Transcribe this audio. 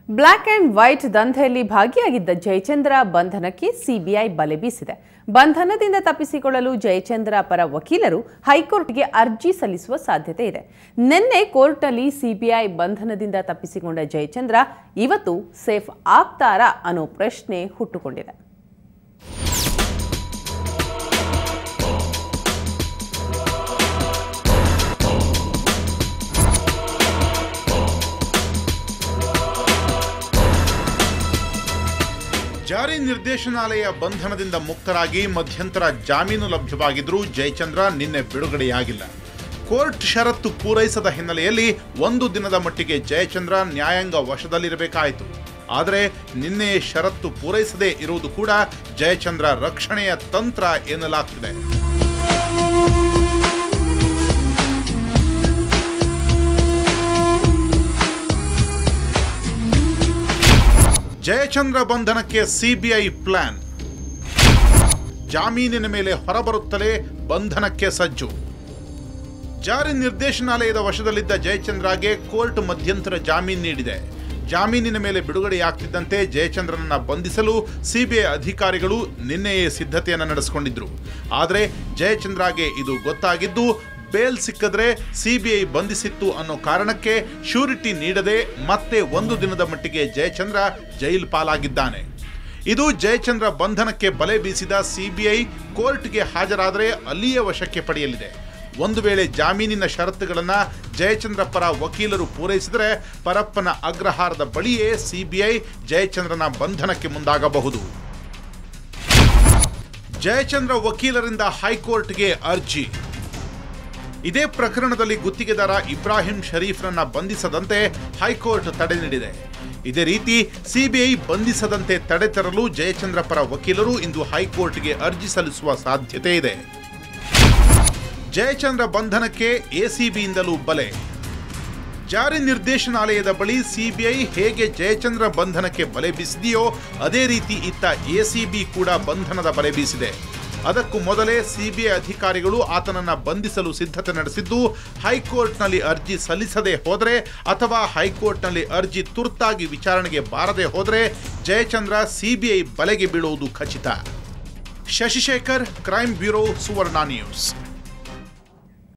black and white ದಂಧೆಯಲ್ಲಿ ಭಾಗಿಯಾಗಿದ್ದ ಜಯಚಂದ್ರ ಬಂಧನಕ್ಕೆ CBI ಬಲೆ ಬೀಸಿದೆ ಬಂಧನದಿಂದ ತಪ್ಪಿಸಿಕೊಳ್ಳಲು ಜಯಚಂದ್ರ ಪರ ವಕೀಲರು ಹೈಕೋರ್ಟ್ಗೆ ಅರ್ಜಿ ಸಲ್ಲಿಸುವ ಸಾಧ್ಯತೆ ಇದೆ ನಿನ್ನೆ ಕೋರ್ಟ್ನಲ್ಲಿ ಸಿಬಿಐ ಬಂಧನದಿಂದ ತಪ್ಪಿಸಿಕೊಂಡ ಜಯಚಂದ್ರ ಇವತ್ತು ಸೇಫ್ ಆಗ್ತಾರಾ ಅನ್ನೋ ಪ್ರಶ್ನೆ ಹುಟ್ಟುಕೊಂಡಿದೆ ಜಾರಿ ನಿರ್ದೇಶನಾಲಯ ಬಂಧನದಿಂದ ಮುಕ್ತರಾಗಿ ಮಧ್ಯಂತರ ಜಾಮೀನು ಲಭ್ಯವಾಗಿದ್ರೂ ಜಯಚಂದ್ರ ನಿನ್ನೆ ಬಿಡುಗಡೆಯಾಗಿಲ್ಲ ಕೋರ್ಟ್ ಷರತ್ತು ಪೂರೈಸದ ಹಿನ್ನೆಲೆಯಲ್ಲಿ ಒಂದು ದಿನದ ಮಟ್ಟಿಗೆ ಜಯಚಂದ್ರ ನ್ಯಾಯಾಂಗ ವಶದಲ್ಲಿರಬೇಕಾಯಿತು ಆದರೆ ನಿನ್ನೆ ಷರತ್ತು ಪೂರೈಸದೇ ಇರುವುದು ಕೂಡ ಜಯಚಂದ್ರ ರಕ್ಷಣೆಯ ತಂತ್ರ ಎನ್ನಲಾಗ್ತಿದೆ ಜಯಚಂದ್ರ ಬಂಧನಕ್ಕೆ ಸಿಬಿಐ ಪ್ಲಾನ್ ಜಾಮೀನಿನ ಮೇಲೆ ಹೊರಬರುತ್ತಲೇ ಬಂಧನಕ್ಕೆ ಸಜ್ಜು ಜಾರಿ ನಿರ್ದೇಶನಾಲಯದ ವಶದಲ್ಲಿದ್ದ ಜಯಚಂದ್ರಗೆ ಕೋರ್ಟ್ ಮಧ್ಯಂತರ ಜಾಮೀನು ನೀಡಿದೆ ಜಾಮೀನಿನ ಮೇಲೆ ಬಿಡುಗಡೆಯಾಗ್ತಿದ್ದಂತೆ ಜಯಚಂದ್ರನನ್ನ ಬಂಧಿಸಲು ಸಿಬಿಐ ಅಧಿಕಾರಿಗಳು ನಿನ್ನೆಯೇ ಸಿದ್ಧತೆಯನ್ನು ನಡೆಸಿಕೊಂಡಿದ್ರು ಆದರೆ ಜಯಚಂದ್ರಗೆ ಇದು ಗೊತ್ತಾಗಿದ್ದು ಬೇಲ್ ಸಿಕ್ಕಿದ್ರೆ ಸಿಬಿಐ ಬಂಧಿಸಿತ್ತು ಅನ್ನೋ ಕಾರಣಕ್ಕೆ ಶ್ಯೂರಿಟಿ ನೀಡದೆ ಮತ್ತೆ ಒಂದು ದಿನದ ಮಟ್ಟಿಗೆ ಜಯಚಂದ್ರ ಜೈಲು ಪಾಲಾಗಿದ್ದಾನೆ ಇದು ಜಯಚಂದ್ರ ಬಂಧನಕ್ಕೆ ಬಲೆ ಬೀಸಿದ ಸಿಬಿಐ ಕೋರ್ಟ್ಗೆ ಹಾಜರಾದರೆ ಅಲ್ಲಿಯೇ ವಶಕ್ಕೆ ಪಡೆಯಲಿದೆ ಒಂದು ವೇಳೆ ಜಾಮೀನಿನ ಷರತ್ತುಗಳನ್ನ ಜಯಚಂದ್ರ ಪರ ವಕೀಲರು ಪೂರೈಸಿದರೆ ಪರಪ್ಪನ ಅಗ್ರಹಾರದ ಬಳಿಯೇ ಸಿಬಿಐ ಜಯಚಂದ್ರನ ಬಂಧನಕ್ಕೆ ಮುಂದಾಗಬಹುದು ಜಯಚಂದ್ರ ವಕೀಲರಿಂದ ಹೈಕೋರ್ಟ್ಗೆ ಅರ್ಜಿ ಇದೇ ಪ್ರಕರಣದಲ್ಲಿ ಗುತ್ತಿಗೆದಾರ ಇಬ್ರಾಹಿಂ ಶರೀಫ್ರನ್ನ ಬಂಧಿಸದಂತೆ ಹೈಕೋರ್ಟ್ ತಡೆ ನೀಡಿದೆ ಇದೇ ರೀತಿ ಸಿಬಿಐ ಬಂಧಿಸದಂತೆ ತಡೆ ತರಲು ಜಯಚಂದ್ರ ಪರ ವಕೀಲರು ಇಂದು ಹೈಕೋರ್ಟ್ಗೆ ಅರ್ಜಿ ಸಲ್ಲಿಸುವ ಸಾಧ್ಯತೆ ಇದೆ ಜಯಚಂದ್ರ ಬಂಧನಕ್ಕೆ ಎಸಿಬಿಯಿಂದಲೂ ಬಲೆ ಜಾರಿ ನಿರ್ದೇಶನಾಲಯದ ಬಳಿ ಸಿಬಿಐ ಹೇಗೆ ಜಯಚಂದ್ರ ಬಂಧನಕ್ಕೆ ಬಲೆ ಬೀಸಿದೆಯೋ ಅದೇ ರೀತಿ ಇತ್ತ ಎಸಿಬಿ ಕೂಡ ಬಂಧನದ ಬಲೆ ಬೀಸಿದೆ ಅದಕ್ಕೂ ಮೊದಲೇ ಸಿಬಿಐ ಅಧಿಕಾರಿಗಳು ಆತನನ್ನ ಬಂಧಿಸಲು ಸಿದ್ಧತೆ ನಡೆಸಿದ್ದು ಹೈಕೋರ್ಟ್ನಲ್ಲಿ ಅರ್ಜಿ ಸಲ್ಲಿಸದೆ ಹೋದರೆ ಅಥವಾ ಹೈಕೋರ್ಟ್ನಲ್ಲಿ ಅರ್ಜಿ ತುರ್ತಾಗಿ ವಿಚಾರಣೆಗೆ ಬಾರದೆ ಹೋದರೆ ಜಯಚಂದ್ರ ಸಿಬಿಐ ಬಲೆಗೆ ಬೀಳುವುದು ಖಚಿತ Shashishekhar crime bureau Suvarna news